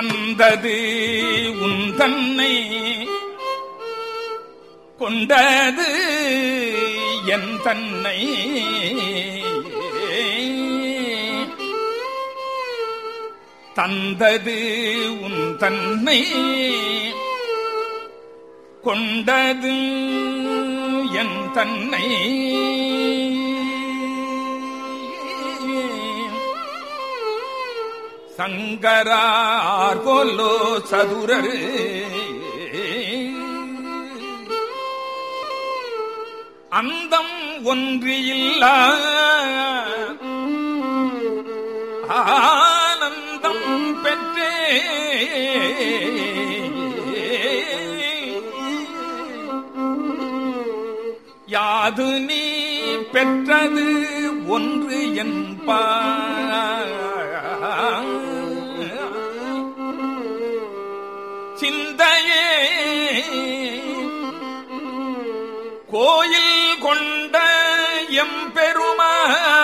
தந்தது உன் தன்னை கொண்டது என் தன்னை தந்தது உன் தன்னை கொண்டது என் தன்னை சங்கரார் கொல்லோ சதுரரு அந்தம் ஒன்றியில்லா ஆனந்தம் பெற்றே யாது நீ பெற்றது ஒன்று என்பா சிந்தையே கோயில் கொண்ட எம்பெருமா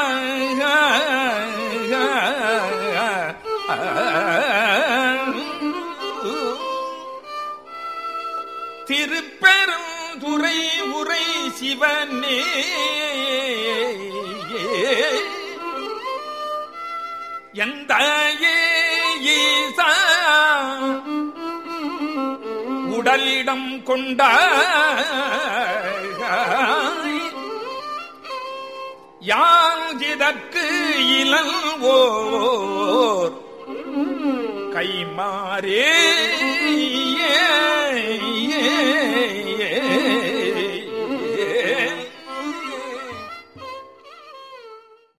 திருப்பெருந்துறை உரை சிவனே எந்த ஈசா உடலிடம் கொண்ட யாஞ்சிதற்கு இளல் ஓர் கைமாறே